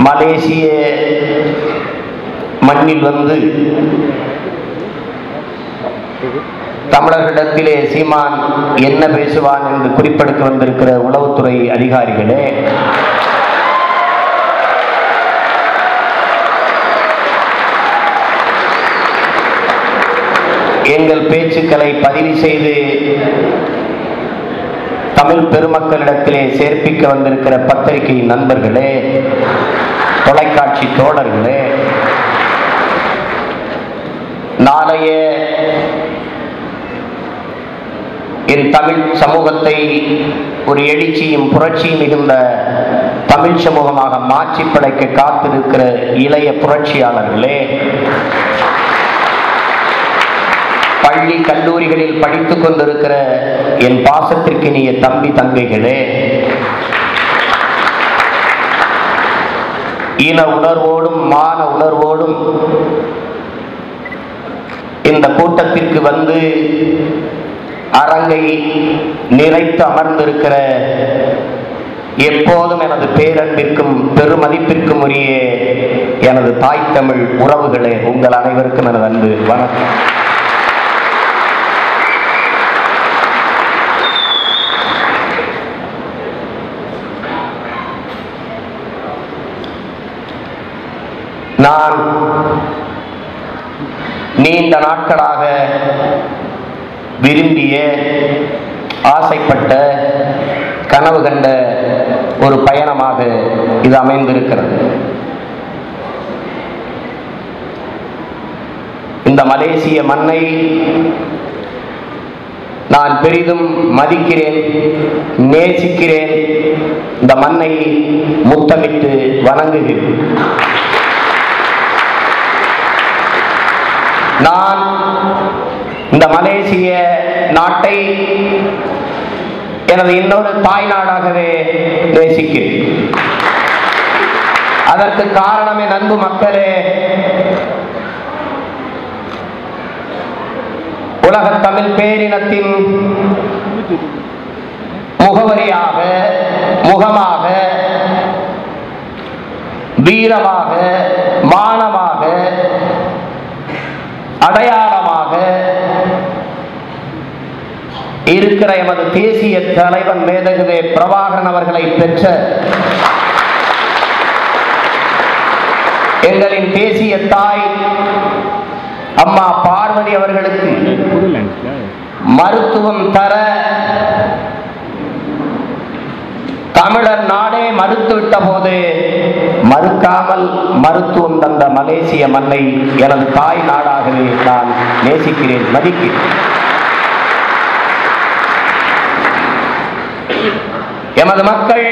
மலேசிய மண்ணில் வந்து தமிழர்களிடத்திலே சீமான் என்ன பேசுவான் என்று குறிப்பெடுக்க வந்திருக்கிற உளவுத்துறை அதிகாரிகளே எங்கள் பேச்சுக்களை பதிவு செய்து தமிழ் பெருமக்களிடத்திலே சேர்ப்பிக்க வந்திருக்கிற பத்திரிகை நண்பர்களே தொலைக்காட்சி தோழர்களே நாளைய என் தமிழ் சமூகத்தை ஒரு எழுச்சியும் புரட்சியும் மிகுந்த தமிழ் சமூகமாக மாற்றி படைக்க காத்திருக்கிற இளைய புரட்சியாளர்களே பள்ளி கல்லூரிகளில் படித்துக் கொண்டிருக்கிற என் பாசத்திற்கினிய தம்பி தங்கைகளே இன உணர்வோடும் மான உணர்வோடும் இந்த கூட்டத்திற்கு வந்து அரங்கை நிறைத்து அமர்ந்திருக்கிற எப்போதும் எனது பேரன்பிற்கும் பெருமதிப்பிற்கும் உரிய எனது தாய் தமிழ் உறவுகளே உங்கள் அனைவருக்கும் எனது அன்பு வணக்கம் நான் நீண்ட நாட்களாக விரும்பிய ஆசைப்பட்ட கனவு கண்ட ஒரு பயணமாக இது அமைந்திருக்கிறது இந்த மலேசிய மண்ணை நான் பெரிதும் மதிக்கிறேன் நேசிக்கிறேன் இந்த மண்ணை முத்தமிட்டு வணங்குகிறேன் நான் இந்த மலேசிய நாட்டை எனது இன்னொரு தாய் நாடாகவே நேசிக்கிறேன் அதற்கு காரணம் என் அன்பு மக்களே உலக தமிழ் பேரினத்தின் முகவரியாக முகமாக வீரமாக மானமாக அடையாளமாக இருக்கிற எமது தேசிய தலைவன் மேதகுவே பிரபாகரன் அவர்களை பெற்ற எங்களின் தேசிய தாய் அம்மா பார்வதி அவர்களுக்கு மருத்துவம் தர தமிழர் நாடே மறுத்துவிட்ட போது மறுக்காமல் மருத்துவம் தந்த மலேசிய மண்ணை எனது தாய் நாடாகவே நான் நேசிக்கிறேன் மதிக்கிறேன் எமது மக்கள்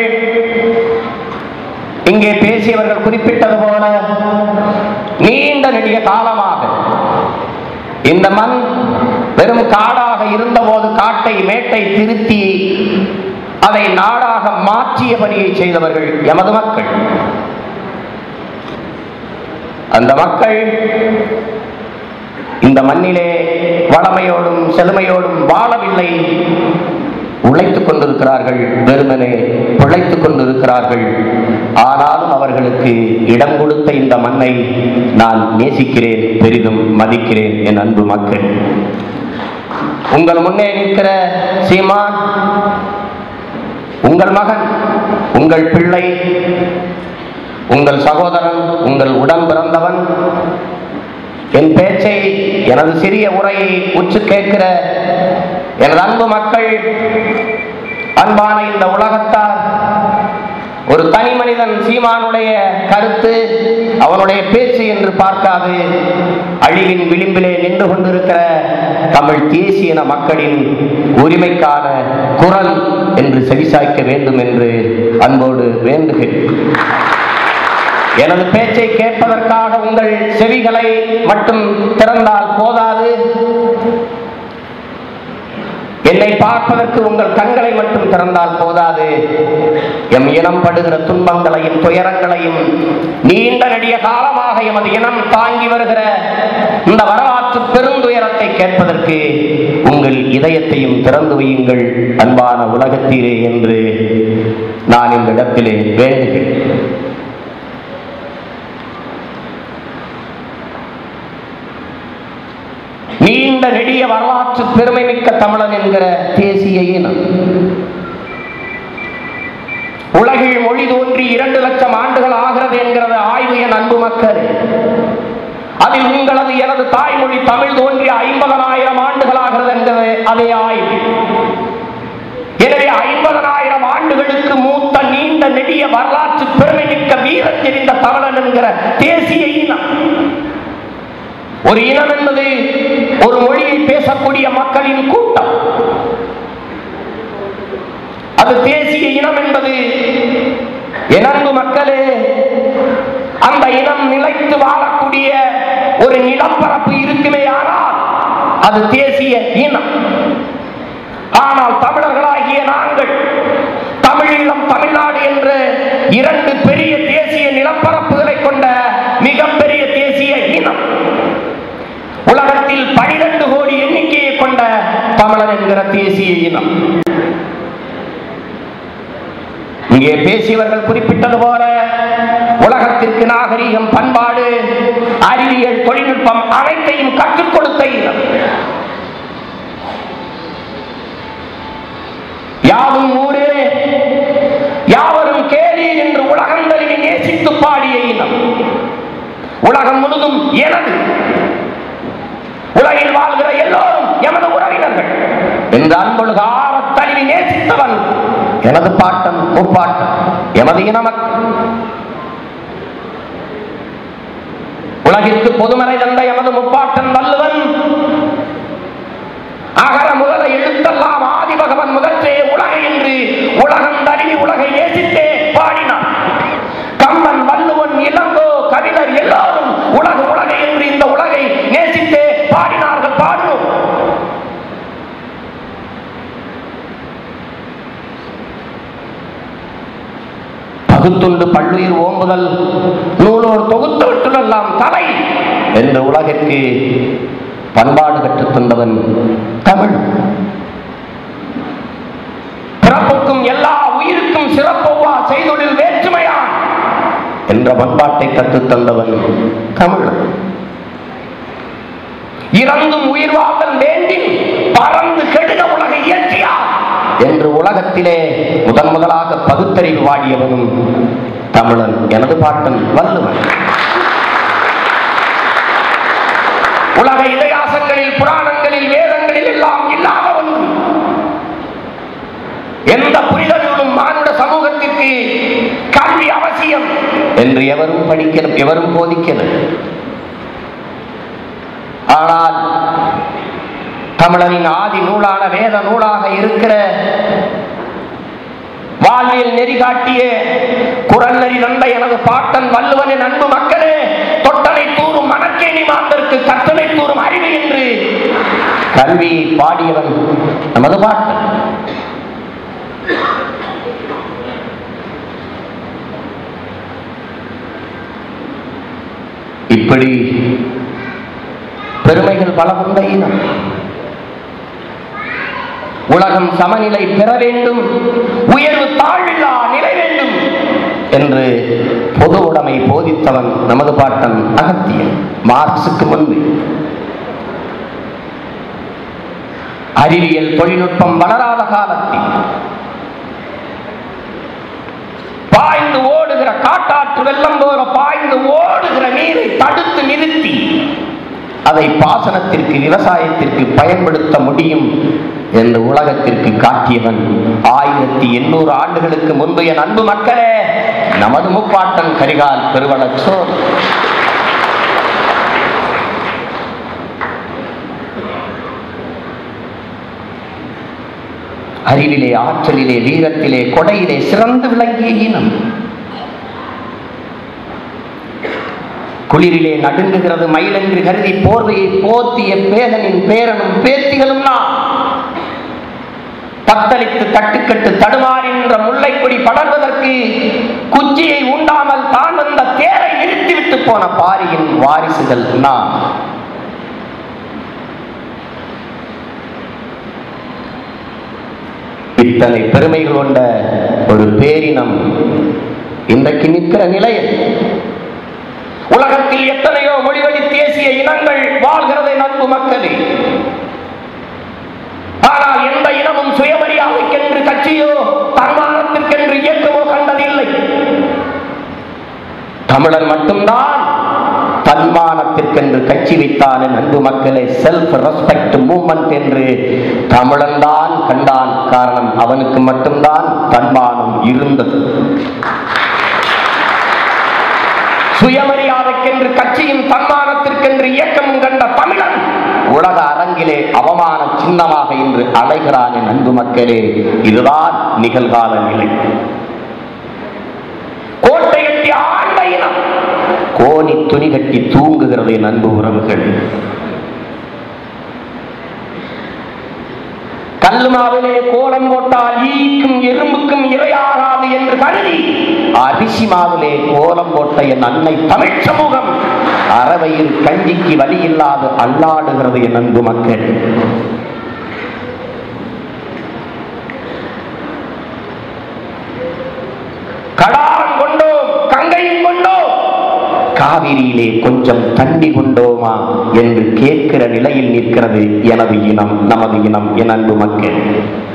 இங்கே பேசியவர்கள் குறிப்பிட்டது போல நீண்ட நெடிய காலமாக இந்த மண் வெறும் காடாக இருந்தபோது காட்டை மேட்டை திருத்தி அதை நாடாக மாற்றிய பணியை செய்தவர்கள் எமது மக்கள் அந்த மக்கள் இந்த மண்ணிலே வளமையோடும் செழுமையோடும் வாழவில்லை உழைத்துக் கொண்டிருக்கிறார்கள் வெறுமனே பிழைத்துக் கொண்டிருக்கிறார்கள் ஆனாலும் அவர்களுக்கு இடம் கொடுத்த இந்த மண்ணை நான் நேசிக்கிறேன் பெரிதும் மதிக்கிறேன் என் அன்பு மக்கள் உங்கள் முன்னே நிற்கிற சீமான் உங்கள் மகன் உங்கள் பிள்ளை உங்கள் சகோதரன் உங்கள் உடன் பிறந்தவன் என் பேச்சை எனது சிறிய உரையை உற்று கேட்கிற எனது அன்பு மக்கள் அன்பான இந்த உலகத்தார் ஒரு தனி மனிதன் சீமானுடைய கருத்து அவனுடைய பேச்சு என்று பார்க்காது அழிவின் விளிம்பிலே நின்று கொண்டிருக்கிற தமிழ் தேசியன மக்களின் உரிமைக்கான குரல் என்று செவிசாய்க்க வேண்டும் என்று அன்போடு வேண்டுகிறேன் எனது பேச்சை கேட்பதற்காக உங்கள் செவிகளை மட்டும் திறந்தால் போதாது என்னை பார்ப்பதற்கு உங்கள் கண்களை மட்டும் திறந்தால் போதாது எம் இனம் படுகிற துன்பங்களையும் துயரங்களையும் நீண்ட நெடிய காலமாக எமது இனம் தாங்கி வருகிற இந்த வரலாற்று பெருந்துயரத்தை கேட்பதற்கு உங்கள் இதயத்தையும் திறந்து வையுங்கள் அன்பான உலகத்தீரே என்று நான் இந்த இடத்திலே வேண்டுகிறேன் நீண்ட நெடிய வரலாற்று பெருமை மிக்க தமிழன் என்கிற தேசிய இனம் உலகில் மொழி தோன்றி இரண்டு லட்சம் ஆண்டுகள் ஆகிறது என்கிறது ஆய்வு என் அன்பு மக்களே அதில் உங்களது எனது தாய்மொழி தமிழ் தோன்றி ஐம்பதனாயிரம் ஆண்டுகள் ஆகிறது என்கிறது அதே ஆய்வு எனவே ஐம்பதனாயிரம் ஆண்டுகளுக்கு மூத்த நீண்ட நெடிய வரலாற்று பெருமை மிக்க வீரம் தெரிந்த தமிழன் என்கிற தேசிய இனம் ஒரு இனம் என்பது ஒரு மொழியை பேசக்கூடிய மக்களின் கூட்டம் அது தேசிய இனம் என்பது என் அன்பு மக்களே அந்த இனம் நிலைத்து வாழக்கூடிய ஒரு நிலப்பரப்பு இருக்குமே ஆனால் அது தேசிய இனம் ஆனால் தமிழர்களாகிய நாங்கள் தமிழீழம் தமிழ்நாடு என்ற இரண்டு பெரிய தேசிய நிலப்பரப்புகளை கொண்ட மிகப்பெரிய தேசிய இனம் உலகத்தில் பனிரெண்டு கோடி எண்ணிக்கையை கொண்ட தமிழன் என்கிற தேசிய இனம் இங்கே பேசியவர்கள் குறிப்பிட்டது போல உலகத்திற்கு நாகரீகம் பண்பாடு அறிவியல் தொழில்நுட்பம் அனைத்தையும் கற்றுக் கொடுத்த இனம் யாவும் ஊரே யாவரும் கேளி என்று உலகம் தழுவி நேசித்து பாடிய இனம் உலகம் முழுதும் எனது உலகில் வாழ்கிற எல்லோரும் எமது உறவினர்கள் என்று அன்பொழுது ஆறத் தழுவி நேசித்தவன் எனது பாட்டன் முப்பாட்டன் எமது இனமக்கள் உலகிற்கு பொதுமறை தந்த எமது முப்பாட்டன் வள்ளுவன் அகர முதல எழுத்தெல்லாம் ஆதி பகவன் முதற்றே உலகை என்று உலகம் தழுவி உலகை நேசித்தே பாடினான் கம்பன் வள்ளுவன் இளங்கோ கவிஞர் எல்லாரும் உலக உலகை என்று இந்த உலகை நேசித்தே பாடினார்கள் பாடுவோம் பகுத்துண்டு பல்லுயிர் ஓம்புதல் நூலோர் தொகுத்து விட்டுதெல்லாம் தலை என்ற உலகிற்கு பண்பாடு கற்றுத் தந்தவன் தமிழ் பிறப்புக்கும் எல்லா உயிருக்கும் சிறப்பொவ்வா செய்தொழில் வேற்றுமையான் என்ற பண்பாட்டை கற்றுத் தந்தவன் தமிழன் இறந்தும் உயிர் வாழ்தல் வேண்டி பறந்து கெடுக உலகை இயற்றியார் என்று உலகத்திலே முதன் முதலாக பகுத்தறிவு வாடியவனும் தமிழன் எனது பாட்டன் வள்ளுவன் உலக இதிகாசங்களில் புராணங்களில் வேதங்களில் எல்லாம் இல்லாத ஒன்று எந்த புரிதலும் மானுட சமூகத்திற்கு கல்வி அவசியம் என்று எவரும் படிக்கணும் எவரும் போதிக்கணும் ஆனால் தமிழனின் ஆதி நூலான வேத நூலாக இருக்கிற வாழ்வியல் நெறி காட்டிய குரல் நெறி தந்த எனது பாட்டன் வள்ளுவனின் அன்பு மக்களே தொட்டனை தூறும் மணக்கேணி மாந்தருக்கு கற்றனை தூறும் அறிவு என்று கல்வி பாடியவன் நமது பாட்டன் இப்படி பெருமைகள் பல கொண்ட இனம் உலகம் சமநிலை பெற வேண்டும் உயர்வு தாழ்வில்லா நிலை வேண்டும் என்று பொது உடைமை போதித்தவன் நமது பாட்டன் அகத்தியன் மார்க்சுக்கு முன்பு அறிவியல் தொழில்நுட்பம் வளராத காலத்தில் பாய்ந்து ஓடுகிற காட்டாற்று வெள்ளம் போல பாய்ந்து ஓடுகிற நீரை தடுத்து நிறுத்தி அதை பாசனத்திற்கு விவசாயத்திற்கு பயன்படுத்த முடியும் என்று உலகத்திற்கு காட்டியவன் ஆயிரத்தி எண்ணூறு ஆண்டுகளுக்கு முன்பு என் அன்பு மக்களே நமது முப்பாட்டன் கரிகால் பெருவளச்சோர் அறிவிலே ஆற்றலிலே வீரத்திலே கொடையிலே சிறந்து விளங்கிய இனம் குளிரிலே நடுங்குகிறது மயிலென்று கருதி போர்வையை போத்திய பேதனின் பேரனும் பேத்திகளும் நாம் தத்தளித்து தட்டுக்கட்டு தடுமாறின்ற முல்லைக்கொடி படர்வதற்கு குச்சியை உண்டாமல் தான் வந்த தேரை நிறுத்திவிட்டு போன பாரியின் வாரிசுகள் நாம் இத்தனை பெருமைகள் கொண்ட ஒரு பேரினம் இன்றைக்கு நிற்கிற நிலையில் உலகத்தில் எத்தனையோ மொழிவழி தேசிய இனங்கள் வாழ்கிறதை நட்பு மக்களே தமிழன் மட்டும்தான் தன்மானத்திற்கென்று கட்சி வைத்தான் என் அன்பு மக்களே செல்ஃப் ரெஸ்பெக்ட் மூமெண்ட் என்று தமிழன் தான் கண்டான் காரணம் அவனுக்கு மட்டும்தான் தன்மானம் இருந்தது சுயமரியாதைக்கென்று கட்சியின் தன்மானத்திற்கென்று இயக்கமும் கண்ட தமிழன் உலக அரங்கிலே அவமான சின்னமாக இன்று அலைகிறான் என் அன்பு மக்களே இதுதான் நிகழ்கால நிலை கோட்டை கட்டி ஆண்ட இனம் கோணி துணி கட்டி தூங்குகிறது என் அன்பு உறவுகள் கல்லுமாவிலே கோலம் போட்டால் ஈக்கும் எறும்புக்கும் இரையாகாது என்று கருதி அரிசி மாவிலே கோலம் போட்ட என் அன்னை தமிழ் சமூகம் அறவையில் கஞ்சிக்கு வழி இல்லாது அல்லாடுகிறது என் அன்பு மக்கள் கடாரம் கொண்டோம் கங்கையும் கொண்டோம் காவிரியிலே கொஞ்சம் தண்ணி கொண்டோமா என்று கேட்கிற நிலையில் நிற்கிறது எனது இனம் நமது இனம் என் அன்பு மக்கள்